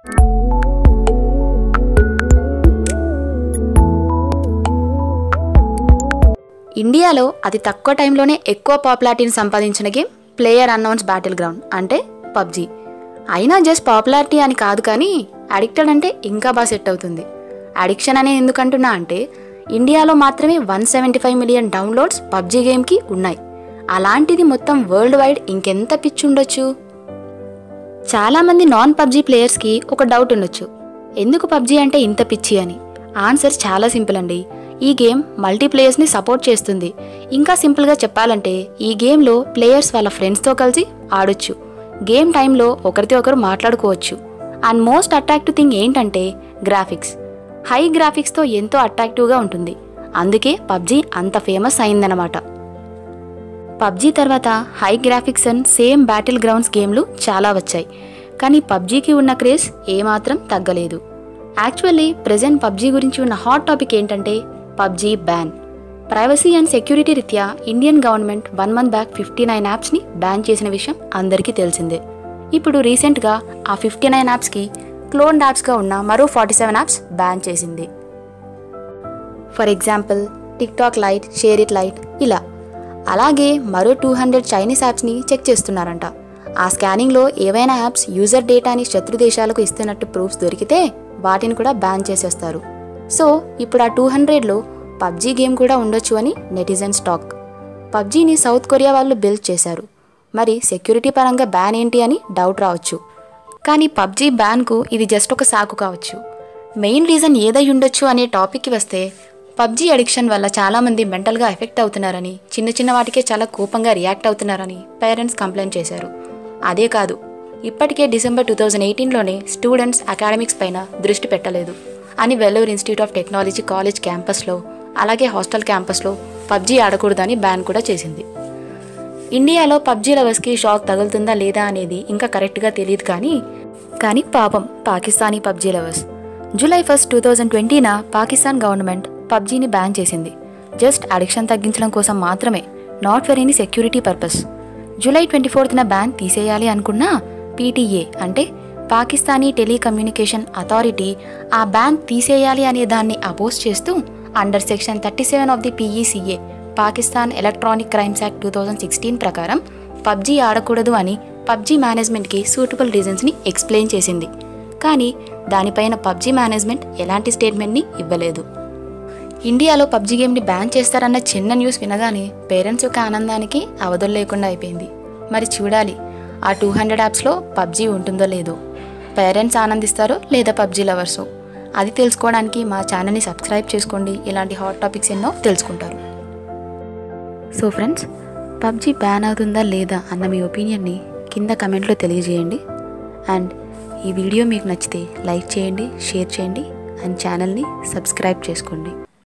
ఇండియాలో అతి తక్కువ టైంలోనే ఎక్కువ పాపులారిటీని సంపాదించిన game player unknown's battle ground అంటే పబ్జీ అయినా జస్ట్ పాపులారిటీ అని కాదు కానీ అడిక్టెడ్ అంటే ఇంకా బాగా సెట్ అవుతుంది అడిక్షన్ అనేది ఎందుకంటున్నా అంటే ఇండియాలో మాత్రమే one seventy five million downloads PUBG గేమ్కి ఉన్నాయి అలాంటిది మొత్తం వరల్డ్ వైడ్ ఇంకెంత పిచ్చి ఉండొచ్చు చాలామంది నాన్ పబ్జీ ప్లేయర్స్కి ఒక డౌట్ ఉండొచ్చు ఎందుకు పబ్జీ అంటే ఇంత పిచ్చి అని ఆన్సర్ చాలా సింపుల్ అండి ఈ గేమ్ మల్టీప్లేయర్స్ని సపోర్ట్ చేస్తుంది ఇంకా సింపుల్గా చెప్పాలంటే ఈ గేమ్లో ప్లేయర్స్ వాళ్ళ ఫ్రెండ్స్తో కలిసి ఆడొచ్చు గేమ్ టైంలో ఒకరితో ఒకరు మాట్లాడుకోవచ్చు అండ్ మోస్ట్ అట్రాక్టివ్ థింగ్ ఏంటంటే గ్రాఫిక్స్ హై గ్రాఫిక్స్తో ఎంతో అట్రాక్టివ్గా ఉంటుంది అందుకే పబ్జీ అంత ఫేమస్ అయిందనమాట పబ్జీ తర్వాత high graphics and same battle grounds గేమ్లు చాలా వచ్చాయి కానీ పబ్జీకి ఉన్న క్రేజ్ ఏమాత్రం తగ్గలేదు యాక్చువల్లీ ప్రజెంట్ పబ్జీ గురించి ఉన్న హాట్ టాపిక్ ఏంటంటే PUBG ban privacy and security రీత్యా Indian government one month back fifty nine యాప్స్ని బ్యాన్ చేసిన విషయం అందరికీ తెలిసిందే ఇప్పుడు రీసెంట్గా ఆ ఫిఫ్టీ నైన్ యాప్స్కి క్లోన్ యాప్స్గా ఉన్న మరో ఫార్టీ సెవెన్ యాప్స్ బ్యాన్ చేసింది for example TikTok lite share it lite ఇలా అలాగే మరో టూ హండ్రెడ్ చైనీస్ యాప్స్ని చెక్ చేస్తున్నారంట ఆ స్కానింగ్లో ఏవైనా యాప్స్ యూజర్ డేటాని శత్రు దేశాలకు ఇస్తున్నట్టు ప్రూఫ్స్ దొరికితే వాటిని కూడా బ్యాన్ చేసేస్తారు సో ఇప్పుడు ఆ టూ హండ్రెడ్లో పబ్జీ గేమ్ కూడా ఉండొచ్చు అని నెటిజన్ స్టాక్ పబ్జీని సౌత్ కొరియా వాళ్ళు బిల్డ్ చేశారు మరి సెక్యూరిటీ పరంగా బ్యాన్ ఏంటి అని డౌట్ రావచ్చు కానీ పబ్జీ బ్యాన్కు ఇది జస్ట్ ఒక సాకు కావచ్చు మెయిన్ రీజన్ ఏదై ఉండొచ్చు అనే టాపిక్కి వస్తే పబ్జీ అడిక్షన్ వల్ల చాలామంది మెంటల్గా ఎఫెక్ట్ అవుతున్నారని చిన్న చిన్న వాటికే చాలా కోపంగా రియాక్ట్ అవుతున్నారని పేరెంట్స్ కంప్లైంట్ చేశారు అదే కాదు ఇప్పటికే డిసెంబర్ టూ థౌజండ్ ఎయిటీన్లోనే స్టూడెంట్స్ అకాడమిక్స్ పైన దృష్టి పెట్టలేదు అని Vellore institute of technology college క్యాంపస్లో అలాగే హాస్టల్ క్యాంపస్లో పబ్జీ ఆడకూడదని బ్యాన్ కూడా చేసింది ఇండియాలో పబ్జీ లవర్స్కి షాక్ తగులుతుందా లేదా అనేది ఇంకా కరెక్ట్గా తెలియదు కానీ కానీ పాపం Pakistani PUBG lovers July first two thousand ట్వంటీన పాకిస్తాన్ గవర్నమెంట్ పబ్జీని బ్యాన్ చేసింది జస్ట్ అడిక్షన్ తగ్గించడం కోసం మాత్రమే not for any security purpose July twenty ఫోర్త్న బ్యాన్ తీసేయాలి అనుకున్నా పీటీఏ అంటే పాకిస్తానీ టెలికమ్యూనికేషన్ అథారిటీ ఆ బ్యాన్ తీసేయాలి అనే దాన్ని అపోజ్ చేస్తూ under section thirty seven of the PECA Pakistan electronic crimes act two thousand sixteen ప్రకారం పబ్జీ ఆడకూడదు అని పబ్జీ మేనేజ్మెంట్కి సూటబుల్ రీజన్స్ని ఎక్స్ప్లెయిన్ చేసింది కానీ దానిపైన పబ్జీ మేనేజ్మెంట్ ఎలాంటి స్టేట్మెంట్ని ఇవ్వలేదు ఇండియాలో పబ్జీ గేమ్ని బ్యాన్ చేస్తారన్న చిన్న న్యూస్ వినగానే పేరెంట్స్ యొక్క ఆనందానికి అవధులు లేకుండా అయిపోయింది మరి చూడాలి ఆ టూ హండ్రెడ్ యాప్స్లో పబ్జీ ఉంటుందో లేదో పేరెంట్స్ ఆనందిస్తారో లేదా పబ్జీ లవర్సో అది తెలుసుకోవడానికి మా ఛానల్ని సబ్స్క్రైబ్ చేసుకోండి ఇలాంటి హాట్ టాపిక్స్ ఎన్నో తెలుసుకుంటారు సో ఫ్రెండ్స్ పబ్జీ బ్యాన్ అవుతుందా లేదా అన్న మీ ఒపీనియన్ని కింద కమెంట్లో తెలియజేయండి అండ్ ఈ వీడియో మీకు నచ్చితే లైక్ చేయండి షేర్ చేయండి అండ్ ఛానల్ని సబ్స్క్రైబ్ చేసుకోండి